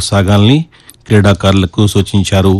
ముందుకు సాగాలని క్రీడాకారులకు సూచించారు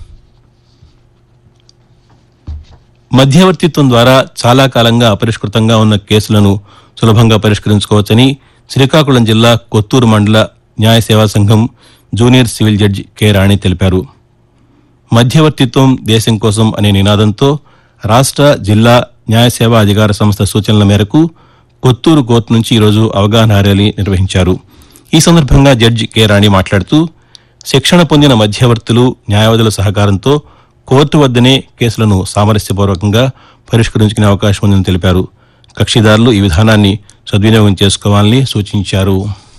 మధ్యవర్తిత్వం ద్వారా చాలా కాలంగా అపరిష్కృతంగా ఉన్న కేసులను సులభంగా పరిష్కరించుకోవచ్చని శ్రీకాకుళం జిల్లా కొత్తూరు మండల న్యాయ సేవా సంఘం junior civil judge K Rani తెలిపారు మధ్యవర్తిత్వం దేశం కోసం అనే నినాదంతో రాష్ట్ర జిల్లా న్యాయ సేవా అధికార సంస్థ సూచనల మేరకు కొత్తూరు కోర్టు నుంచి ఈరోజు అవగాహన ర్యాలీ నిర్వహించారు ఈ సందర్భంగా జడ్జి కె రాణి మాట్లాడుతూ శిక్షణ పొందిన మధ్యవర్తులు న్యాయవాదుల సహకారంతో కోర్టు వద్దనే కేసులను సామరస్యపూర్వకంగా పరిష్కరించుకునే అవకాశం ఉందని తెలిపారు కక్షిదారులు ఈ విధానాన్ని సద్వినియోగం చేసుకోవాలని సూచించారు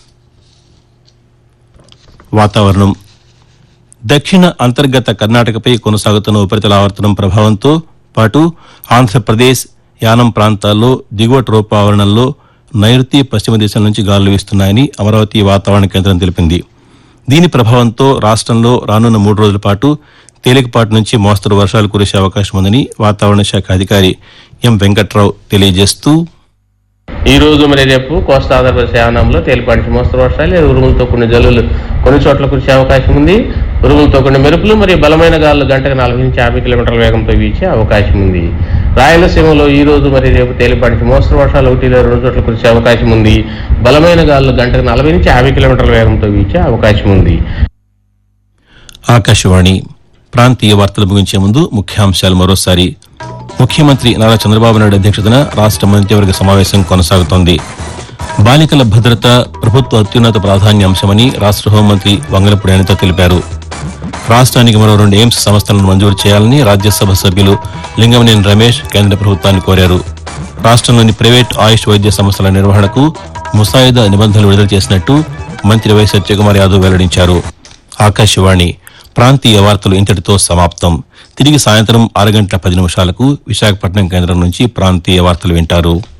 వాతావరణం దక్షిణ అంతర్గత కర్ణాటకపై కొనసాగుతున్న ఉపరితల ఆవర్తనం ప్రభావంతో పాటు ఆంధ్రప్రదేశ్ యానం ప్రాంతాల్లో దిగువ ట్రోపావరణంలో నైరుతి పశ్చిమ దిశల నుంచి గాలులు వీస్తున్నాయని అమరావతి వాతావరణ కేంద్రం తెలిపింది దీని ప్రభావంతో రాష్ట్రంలో రానున్న మూడు రోజుల పాటు తేలికపాటి నుంచి మోస్తరు వర్షాలు కురిసే అవకాశం ఉందని వాతావరణ శాఖ అధికారి ఎం వెంకట్రావు తెలియజేస్తూ ఈ రోజు మరి రేపు కోస్తా ఆంధ్రప్రదేశ్ యానంలో తేలిపాటి మోస్తరు వర్షాలు లేదా ఉరుములతో కొన్ని జల్లులు కొన్ని చోట్ల కురిసే అవకాశం ఉంది ఉరుములతో కొన్ని మెరుపులు మరియు బలమైన గాలులు గంటకు నలభై నుంచి యాభై కిలోమీటర్ల వేగంతో వీచే అవకాశం ఉంది రాయలసీమలో ఈ రోజు మరి రేపు తేలిపాటి మోస్తరు వర్షాలు ఒకటి లేదా రెండు చోట్ల కురిసే అవకాశం ఉంది బలమైన గాలులు గంటకు నలభై నుంచి యాభై కిలోమీటర్ల వేగంతో వీచే అవకాశం ఉంది ఆకాశవాణి ప్రాంతీయ వార్తలు ముగించే ముందు ముఖ్యాంశాలు మరోసారి ముఖ్యమంత్రి నారా చంద్రబాబు నాయుడు అధ్యక్షతన రాష్ట్ర మంత్రివర్గ సమావేశం కొనసాగుతోంది బాలికల భద్రత ప్రభుత్వ అత్యున్నత ప్రాధాన్య అంశమని రాష్ట్ర హోంమంత్రి వంగలపూడి అనిత తెలిపారు రాష్ట్రానికి మరో రెండు ఎయిమ్స్ సంస్థలను మంజూరు చేయాలని రాజ్యసభ సభ్యులు లింగమనేని రమేష్ కేంద్ర ప్రభుత్వాన్ని కోరారు రాష్ట్రంలోని ప్రైవేట్ ఆయుష్ వైద్య సంస్థల నిర్వహణకు ముసాయిదా నిబంధనలు విడుదల చేసినట్టు మంత్రి వై సత్యకుమార్ యాదవ్ వెల్లడించారు ఆకాశవాణి ప్రాంతీయ వార్తలు ఇంతటితో సమాప్తం తిరిగి సాయంత్రం ఆరు గంటల పది నిమిషాలకు విశాఖపట్నం కేంద్రం నుంచి ప్రాంతీయ వార్తలు వింటారు